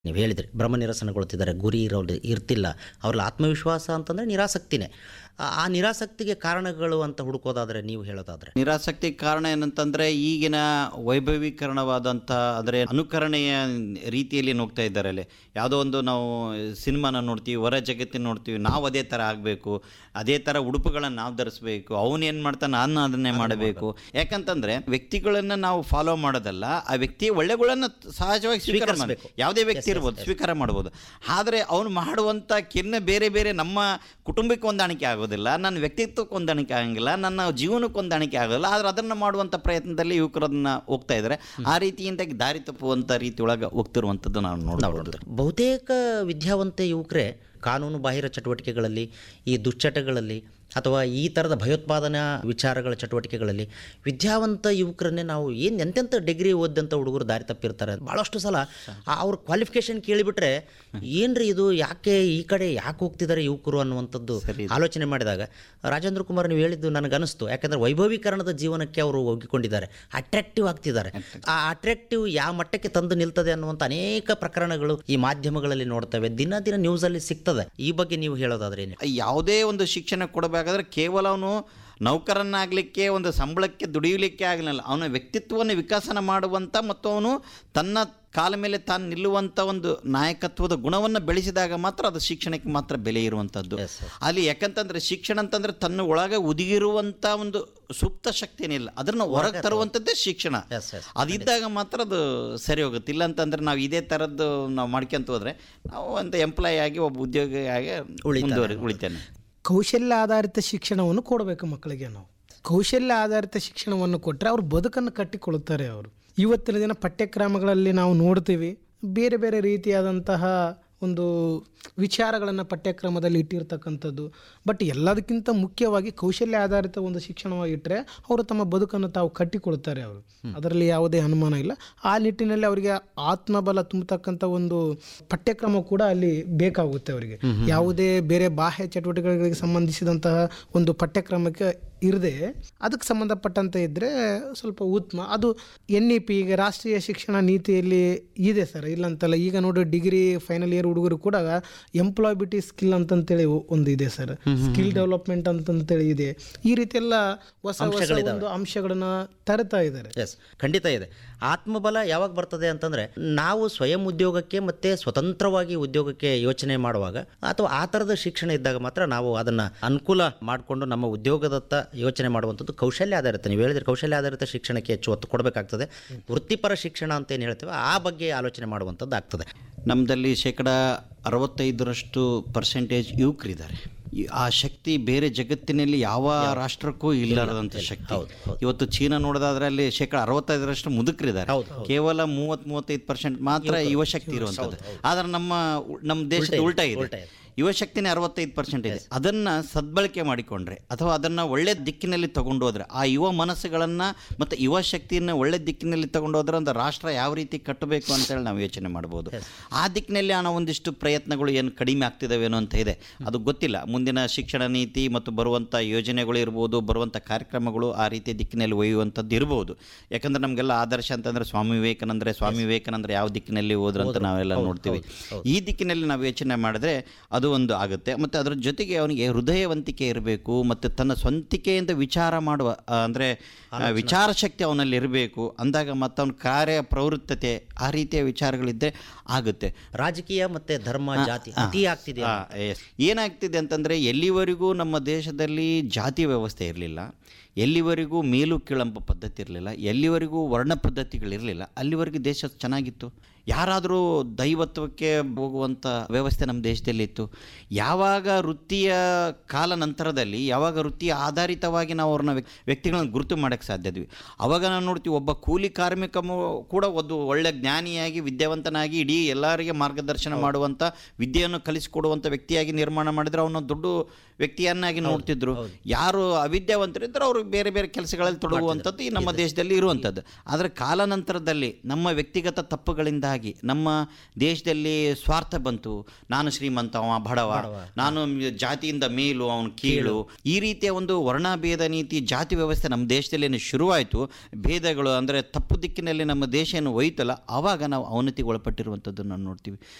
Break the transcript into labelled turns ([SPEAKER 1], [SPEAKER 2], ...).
[SPEAKER 1] ನೀವು ಹೇಳಿದ್ರಿ ಭ್ರಮ ನಿರಸನಗೊಳ್ತಿದ್ದಾರೆ ಗುರಿ ಇರೋದು ಇರ್ತಿಲ್ಲ ಅವ್ರಲ್ಲಿ ಆತ್ಮವಿಶ್ವಾಸ ಅಂತಂದರೆ ನಿರಾಸಕ್ತಿನೇ ಆ- ಆ ನಿರಾಸಕ್ತಿಗೆ ಕಾರಣಗಳು ಅಂತ ಹುಡುಕೋದಾದರೆ ನೀವು ಹೇಳೋದಾದರೆ
[SPEAKER 2] ನಿರಾಸಕ್ತಿ ಕಾರಣ ಏನಂತಂದ್ರೆ ಈಗಿನ ವೈಭವೀಕರಣವಾದಂಥ ಅಂದರೆ ಅನುಕರಣೆಯ ರೀತಿಯಲ್ಲಿ ನೋಡ್ತಾ ಇದ್ದಾರೆ ಅಲ್ಲಿ ಯಾವುದೋ ಒಂದು ನಾವು ಸಿನಿಮಾನ ನೋಡ್ತೀವಿ ಹೊರ ಜಗತ್ತಿನ ನೋಡ್ತೀವಿ ನಾವು ಅದೇ ಥರ ಆಗಬೇಕು ಅದೇ ಥರ ಉಡುಪುಗಳನ್ನು ನಾವು ಧರಿಸ್ಬೇಕು ಅವನು ಏನು ಮಾಡ್ತಾನೆ ನಾನು ಅದನ್ನೇ ಮಾಡಬೇಕು ಯಾಕಂತಂದ್ರೆ ವ್ಯಕ್ತಿಗಳನ್ನು ನಾವು ಫಾಲೋ ಮಾಡೋದಲ್ಲ ಆ ವ್ಯಕ್ತಿಯ ಒಳ್ಳೆಗಳನ್ನು ಸಹಜವಾಗಿ ಸ್ವೀಕಾರ ಮಾಡಿ
[SPEAKER 1] ಸ್ವೀಕರಿಸ್ಬೇಕು.
[SPEAKER 2] ಯಾವುದೇ ವ್ಯಕ್ತಿ ಇರ್ಬೋದು ಸ್ವೀಕಾರ ಮಾಡ್ಬೋದು ಆದರೆ ಅವನು ಮಾಡುವಂಥ ಕಿನ್ನ ಬೇರೆ ಬೇರೆ ನಮ್ಮ ಕುಟುಂಬಕ್ಕೆ ಹೊಂದಾಣಿಕೆ ಆಗೋದಿಲ್ಲ ನನ್ನ ವ್ಯಕ್ತಿತ್ವಕ್ಕೆ ಹೊಂದಾಣಿಕೆ ಆಗಂಗಿಲ್ಲ ನನ್ನ ಜೀವನಕ್ಕೆ ಹೊಂದಾಣಿಕೆ ಆಗೋದಿಲ್ಲ ಆದರೆ ಅದನ್ನು ಮಾಡುವಂಥ ಪ್ರಯತ್ನದಲ್ಲಿ ಯುವಕರು ಅದನ್ನ ಹೋಗ್ತಾ ಇದ್ದಾರೆ ಆ ರೀತಿಯಿಂದಾಗಿ ದಾರಿ ತಪ್ಪುವಂಥ ರೀತಿ ಒಳಗೆ ಹೋಗ್ತಿರುವಂಥದ್ದು ನಾವು ನೋಡ್ಬೋದು
[SPEAKER 1] ಬಹುತೇಕ ವಿದ್ಯಾವಂತ ಯುವಕರೇ ಕಾನೂನು ಬಾಹಿರ ಚಟುವಟಿಕೆಗಳಲ್ಲಿ ಈ ದುಶ್ಚಟಗಳಲ್ಲಿ ಅಥವಾ ಈ ಥರದ ಭಯೋತ್ಪಾದನಾ ವಿಚಾರಗಳ ಚಟುವಟಿಕೆಗಳಲ್ಲಿ ವಿದ್ಯಾವಂತ ಯುವಕರನ್ನೇ ನಾವು ಏನು ಎಂತೆಂಥ ಡಿಗ್ರಿ ಓದಂಥ ಹುಡುಗರು ದಾರಿ ತಪ್ಪಿರ್ತಾರೆ ಭಾಳಷ್ಟು ಸಲ ಆ ಅವ್ರ ಕ್ವಾಲಿಫಿಕೇಷನ್ ಕೇಳಿಬಿಟ್ರೆ ಏನ್ರಿ ಇದು ಯಾಕೆ ಈ ಕಡೆ ಯಾಕೆ ಹೋಗ್ತಿದ್ದಾರೆ ಯುವಕರು ಅನ್ನುವಂಥದ್ದು ಆಲೋಚನೆ ಮಾಡಿದಾಗ ರಾಜೇಂದ್ರ ಕುಮಾರ್ ನೀವು ಹೇಳಿದ್ದು ನನಗೆ ಅನಿಸ್ತು ಯಾಕಂದರೆ ವೈಭವೀಕರಣದ ಜೀವನಕ್ಕೆ ಅವರು ಒಗ್ಗಿಕೊಂಡಿದ್ದಾರೆ ಅಟ್ರಾಕ್ಟಿವ್ ಆಗ್ತಿದ್ದಾರೆ ಆ ಅಟ್ರಾಕ್ಟಿವ್ ಯಾವ ಮಟ್ಟಕ್ಕೆ ತಂದು ನಿಲ್ತದೆ ಅನ್ನುವಂಥ ಅನೇಕ ಪ್ರಕರಣಗಳು ಈ ಮಾಧ್ಯಮಗಳಲ್ಲಿ ನೋಡ್ತೇವೆ ದಿನ ದಿನ ನ್ಯೂಸಲ್ಲಿ ಸಿಗ್ತದೆ ಈ ಬಗ್ಗೆ ನೀವು ಹೇಳೋದಾದ್ರೆ ಏನು
[SPEAKER 2] ಯಾವುದೇ ಒಂದು ಶಿಕ್ಷಣ ಕೊಡಬೇಕಾದ್ರೆ ಕೇವಲ ಅವನು ನೌಕರನ್ನಾಗಲಿಕ್ಕೆ ಒಂದು ಸಂಬಳಕ್ಕೆ ದುಡಿಯಲಿಕ್ಕೆ ಆಗಲಿಲ್ಲ ಅವನ ವ್ಯಕ್ತಿತ್ವವನ್ನು ವಿಕಸನ ಮಾಡುವಂಥ ಮತ್ತು ಅವನು ತನ್ನ ಕಾಲ ಮೇಲೆ ತಾನು ನಿಲ್ಲುವಂಥ ಒಂದು ನಾಯಕತ್ವದ ಗುಣವನ್ನು ಬೆಳೆಸಿದಾಗ ಮಾತ್ರ ಅದು ಶಿಕ್ಷಣಕ್ಕೆ ಮಾತ್ರ ಬೆಲೆ ಇರುವಂಥದ್ದು
[SPEAKER 1] Yes, yes.
[SPEAKER 2] ಅಲ್ಲಿ ಯಾಕಂತಂದ್ರೆ ಶಿಕ್ಷಣ ಅಂತಂದ್ರೆ ತನ್ನ ಒಳಗೆ ಉದಿಗಿರುವಂಥ ಒಂದು ಸುಪ್ತ ಶಕ್ತಿ ಏನಿಲ್ಲ ಅದನ್ನು ಹೊರಗೆ ತರುವಂಥದ್ದೇ ಶಿಕ್ಷಣ
[SPEAKER 1] Yes, yes.
[SPEAKER 2] ಅದಿದ್ದಾಗ ಮಾತ್ರ ಅದು ಸರಿ ಹೋಗುತ್ತೆ ಇಲ್ಲ ಅಂತಂದ್ರೆ ನಾವು ಇದೇ ಥರದ್ದು ನಾವು ಮಾಡ್ಕೊಂತ ಹೋದ್ರೆ ನಾವು ಒಂದು ಎಂಪ್ಲಾಯ್ ಆಗಿ ಒಬ್ಬ ಉದ್ಯೋಗಿ ಆಗಿ ಮುಂದುವರಿ ಉಳಿತೇನೆ
[SPEAKER 3] ಕೌಶಲ್ಯ ಆಧಾರಿತ ಶಿಕ್ಷಣವನ್ನು ಕೊಡಬೇಕು ಮಕ್ಕಳಿಗೆ ನಾವು ಕೌಶಲ್ಯ ಆಧಾರಿತ ಶಿಕ್ಷಣವನ್ನು ಕೊಟ್ಟರೆ ಅವ್ರು ಬದುಕನ್ನು ಕಟ್ಟಿಕೊಳ್ಳುತ್ತಾರೆ ಅವರು ಇವತ್ತಿನ ದಿನ ಪಠ್ಯಕ್ರಮಗಳಲ್ಲಿ ನಾವು ನೋಡ್ತೀವಿ ಬೇರೆ ಬೇರೆ ರೀತಿಯಾದಂತಹ ಒಂದು ವಿಚಾರಗಳನ್ನು ಪಠ್ಯಕ್ರಮದಲ್ಲಿ ಇಟ್ಟಿರ್ತಕ್ಕಂಥದ್ದು ಬಟ್ ಎಲ್ಲದಕ್ಕಿಂತ ಮುಖ್ಯವಾಗಿ ಕೌಶಲ್ಯ ಆಧಾರಿತ ಒಂದು ಶಿಕ್ಷಣವಾಗಿ ಇಟ್ಟರೆ ಅವರು ತಮ್ಮ ಬದುಕನ್ನು ತಾವು ಕಟ್ಟಿಕೊಳ್ತಾರೆ ಅವರು ಅದರಲ್ಲಿ ಯಾವುದೇ ಅನುಮಾನ ಇಲ್ಲ ಆ ನಿಟ್ಟಿನಲ್ಲಿ ಅವರಿಗೆ ಆತ್ಮಬಲ ತುಂಬತಕ್ಕಂಥ ಒಂದು ಪಠ್ಯಕ್ರಮ ಕೂಡ ಅಲ್ಲಿ ಬೇಕಾಗುತ್ತೆ ಅವರಿಗೆ ಯಾವುದೇ ಬೇರೆ ಬಾಹ್ಯ ಚಟುವಟಿಕೆಗಳಿಗೆ ಸಂಬಂಧಿಸಿದಂತಹ ಒಂದು ಪಠ್ಯಕ್ರಮಕ್ಕೆ ಇರದೆ ಅದಕ್ಕೆ ಸಂಬಂಧಪಟ್ಟಂತೆ ಇದ್ದರೆ ಸ್ವಲ್ಪ ಉತ್ತಮ ಅದು ಎನ್ ಇ ಪಿ ಈಗ ರಾಷ್ಟ್ರೀಯ ಶಿಕ್ಷಣ ನೀತಿಯಲ್ಲಿ ಇದೆ ಸರ್ ಇಲ್ಲಂತಲ್ಲ ಈಗ ನೋಡಿ ಡಿಗ್ರಿ ಫೈನಲ್ ಇಯರ್ ಹುಡುಗರು ಕೂಡ ಎಂಪ್ಲಾಯ್ಬಿಟಿ ಸ್ಕಿಲ್ ಅಂತಂತೇಳಿ ಒಂದು ಇದೆ ಸರ್ ಸ್ಕಿಲ್ ಡೆವಲಪ್ಮೆಂಟ್ ಅಂತಂತೇಳಿ ಇದೆ ಈ ರೀತಿ ಎಲ್ಲ ಹೊಸ ಹೊಸ ಒಂದು ಅಂಶಗಳನ್ನ ತರ್ತಾ ಇದ್ದಾರೆ
[SPEAKER 1] ಎಸ್ ಖಂಡಿತ ಇದೆ ಆತ್ಮಬಲ ಯಾವಾಗ ಬರ್ತದೆ ಅಂತಂದರೆ ನಾವು ಸ್ವಯಂ ಉದ್ಯೋಗಕ್ಕೆ ಮತ್ತು ಸ್ವತಂತ್ರವಾಗಿ ಉದ್ಯೋಗಕ್ಕೆ ಯೋಚನೆ ಮಾಡುವಾಗ ಅಥವಾ ಆ ಥರದ ಶಿಕ್ಷಣ ಇದ್ದಾಗ ಮಾತ್ರ ನಾವು ಅದನ್ನು ಅನುಕೂಲ ಮಾಡಿಕೊಂಡು ನಮ್ಮ ಉದ್ಯೋಗದತ್ತ ಯೋಚನೆ ಮಾಡುವಂಥದ್ದು ಕೌಶಲ್ಯ ಆಧಾರಿತ ನೀವು ಹೇಳಿದ್ರೆ ಕೌಶಲ್ಯ ಆಧಾರಿತ ಶಿಕ್ಷಣಕ್ಕೆ ಹೆಚ್ಚು ಒತ್ತು ಕೊಡಬೇಕಾಗ್ತದೆ ವೃತ್ತಿಪರ ಶಿಕ್ಷಣ ಅಂತ ಏನು ಹೇಳ್ತೇವೆ ಆ ಬಗ್ಗೆ ಆಲೋಚನೆ ಮಾಡುವಂಥದ್ದು ಆಗ್ತದೆ
[SPEAKER 2] ನಮ್ಮದಲ್ಲಿ ಶೇಕಡ ಅರವತ್ತೈದರಷ್ಟು ಪರ್ಸೆಂಟೇಜ್ ಯುವಕರಿದ್ದಾರೆ ಈ- ಆ ಶಕ್ತಿ ಬೇರೆ ಜಗತ್ತಿನಲ್ಲಿ ಯಾವ ರಾಷ್ಟ್ರಕ್ಕೂ ಇಲ್ಲದಂಥ ಶಕ್ತಿ ಇವತ್ತು ಚೀನಾ ನೋಡೋದಾದ್ರೆ ಅಲ್ಲಿ ಶೇಕಡ ಅರವತ್ತೈದರಷ್ಟು ಮುದುಕರಿದ್ದಾರೆ ಕೇವಲ ಮೂವತ್ತ್ ಮೂವತ್ತೈದು ಪರ್ಸೆಂಟ್ ಮಾತ್ರ ಯುವ ಶಕ್ತಿ ಇರುವಂಥದ್ದು ಆದ್ರೆ ನಮ್ಮ ನಮ್ಮ ದೇಶದ ಉಲ್ಟಾ ಇದೆ ಯುವಶಕ್ತಿನೇ ಅರವತ್ತೈದು ಪರ್ಸೆಂಟ್ ಇದೆ ಅದನ್ನು ಸದ್ಬಳಕೆ ಮಾಡಿಕೊಂಡ್ರೆ ಅಥವಾ ಅದನ್ನು ಒಳ್ಳೆ ದಿಕ್ಕಿನಲ್ಲಿ ತಗೊಂಡು ಹೋದ್ರೆ ಆ ಯುವ ಮನಸ್ಸುಗಳನ್ನು ಮತ್ತು ಯುವ ಶಕ್ತಿಯನ್ನು ಒಳ್ಳೆ ದಿಕ್ಕಿನಲ್ಲಿ ತಗೊಂಡು ಹೋದ್ರೆ ಒಂದು ರಾಷ್ಟ್ರ ಯಾವ ರೀತಿ ಕಟ್ಟಬೇಕು ಅಂತೇಳಿ ನಾವು ಯೋಚನೆ ಮಾಡ್ಬೋದು ಆ ದಿಕ್ಕಿನಲ್ಲಿ ಹಣ ಒಂದಿಷ್ಟು ಪ್ರಯತ್ನಗಳು ಏನು ಕಡಿಮೆ ಆಗ್ತಿದ್ದಾವೇನೋ ಅಂತ ಇದೆ ಅದು ಗೊತ್ತಿಲ್ಲ ಮುಂದಿನ ಶಿಕ್ಷಣ ನೀತಿ ಮತ್ತು ಬರುವಂಥ ಯೋಜನೆಗಳು ಇರ್ಬೋದು ಬರುವಂಥ ಕಾರ್ಯಕ್ರಮಗಳು ಆ ರೀತಿಯ ದಿಕ್ಕಿನಲ್ಲಿ ಒಯ್ಯುವಂಥದ್ದು ಇರ್ಬೋದು ಯಾಕಂದ್ರೆ ನಮಗೆಲ್ಲ ಆದರ್ಶ ಅಂತಂದ್ರೆ ಸ್ವಾಮಿ ವಿವೇಕಾನಂದ್ರೆ ಸ್ವಾಮಿ ವಿವೇಕಾನಂದ್ರ ಯಾವ ದಿಕ್ಕಿನಲ್ಲಿ ಹೋದ್ರು ಅಂತ ನಾವೆಲ್ಲ ನೋಡ್ತೀವಿ ಈ ದಿಕ್ಕಿನಲ್ಲಿ ನಾವು ಯೋಚನೆ ಮಾಡಿದ್ರೆ ಅದು ಒಂದು ಆಗುತ್ತೆ ಮತ್ತು ಅದರ ಜೊತೆಗೆ ಅವನಿಗೆ ಹೃದಯವಂತಿಕೆ ಇರಬೇಕು ಮತ್ತು ತನ್ನ ಸ್ವಂತಿಕೆಯಿಂದ ವಿಚಾರ ಮಾಡುವ ಆ, ಅಂದ್ರೆ ಆ, ವಿಚಾರ ಶಕ್ತಿ ಅವನಲ್ಲಿ ಇರಬೇಕು ಅಂದಾಗ ಮತ್ತು ಅವನ ಕಾರ್ಯ ಪ್ರವೃತ್ತತೆ ಆ ರೀತಿಯ ವಿಚಾರಗಳಿದ್ದರೆ ಆಗುತ್ತೆ
[SPEAKER 1] ರಾಜಕೀಯ ಮತ್ತು ಧರ್ಮ ಜಾತಿ ಅತಿ ಆಗ್ತಿದೆ
[SPEAKER 2] ಆ, ಎಸ್. ಏನಾಗ್ತಿದೆ ಅಂತಂದರೆ ಎಲ್ಲಿವರೆಗೂ ನಮ್ಮ ದೇಶದಲ್ಲಿ ಜಾತಿ ವ್ಯವಸ್ಥೆ ಇರಲಿಲ್ಲ ಎಲ್ಲಿವರೆಗೂ ಮೇಲು ಕೀಳಂಪ ಪದ್ಧತಿ ಇರಲಿಲ್ಲ ಎಲ್ಲಿವರೆಗೂ ವರ್ಣ ಪದ್ಧತಿಗಳಿರಲಿಲ್ಲ ಅಲ್ಲಿವರೆಗೂ ದೇಶ ಚೆನ್ನಾಗಿತ್ತು ಯಾರಾದರೂ ದೈವತ್ವಕ್ಕೆ ಹೋಗುವಂಥ ವ್ಯವಸ್ಥೆ ನಮ್ಮ ದೇಶದಲ್ಲಿ ಇತ್ತು ಯಾವಾಗ ವೃತ್ತಿಯ ಕಾಲ ನಂತರದಲ್ಲಿ ಯಾವಾಗ ವೃತ್ತಿಯ ಆಧಾರಿತವಾಗಿ ನಾವು ಅವ್ರನ್ನ ವ್ಯಕ್- ವ್ಯಕ್ತಿಗಳನ್ನ ಗುರುತು ಮಾಡೋಕ್ಕೆ ಸಾಧ್ಯದ್ವಿ ಅವಾಗ ನಾವು ನೋಡ್ತೀವಿ ಒಬ್ಬ ಕೂಲಿ ಕಾರ್ಮಿಕ ಮು- ಕೂಡ ಒಂದು ಒಳ್ಳೆ ಜ್ಞಾನಿಯಾಗಿ ವಿದ್ಯಾವಂತನಾಗಿ ಇಡೀ ಎಲ್ಲರಿಗೆ ಮಾರ್ಗದರ್ಶನ ಮಾಡುವಂಥ ವಿದ್ಯೆಯನ್ನು ಕಲಿಸಿಕೊಡುವಂಥ ವ್ಯಕ್ತಿಯಾಗಿ ನಿರ್ಮಾಣ ಮಾಡಿದ್ರೆ ಅವನ ದೊಡ್ಡ ವ್ಯಕ್ತಿಯನ್ನಾಗಿ ನೋಡ್ತಿದ್ರು ಯಾರು ಅವಿದ್ಯಾವಂತರಿದ್ದರು ಅವರು ಬೇರೆ ಬೇರೆ ಕೆಲಸಗಳಲ್ಲಿ ತೊಡಗುವಂಥದ್ದು ಈ ನಮ್ಮ ದೇಶದಲ್ಲಿ ಇರುವಂಥದ್ದು ಆದರೆ ಕಾಲಾನಂತರದಲ್ಲಿ ನಮ್ಮ ವ್ಯಕ್ತಿಗತ ತಪ್ಪುಗಳಿಂದಾಗಿ ನಮ್ಮ ದೇಶದಲ್ಲಿ ಸ್ವಾರ್ಥ ಬಂತು ನಾನು ಶ್ರೀಮಂತ ಅವ ಬಡವ ನಾನು ಜಾತಿಯಿಂದ ಮೇಲು ಅವನು ಕೀಳು ಈ ರೀತಿಯ ಒಂದು ವರ್ಣಭೇದ ನೀತಿ ಜಾತಿ ವ್ಯವಸ್ಥೆ ನಮ್ಮ ದೇಶದಲ್ಲಿ ಏನು ಶುರುವಾಯಿತು ಭೇದಗಳು ಅಂದರೆ ತಪ್ಪು ದಿಕ್ಕಿನಲ್ಲಿ ನಮ್ಮ ದೇಶ ಏನು ಒಯ್ತಲ್ಲ ಆವಾಗ ನಾವು ಅವನತಿಗೆ ಒಳಪಟ್ಟಿರುವಂಥದ್ದನ್ನು ನಾವು ನೋಡ್ತೀವಿ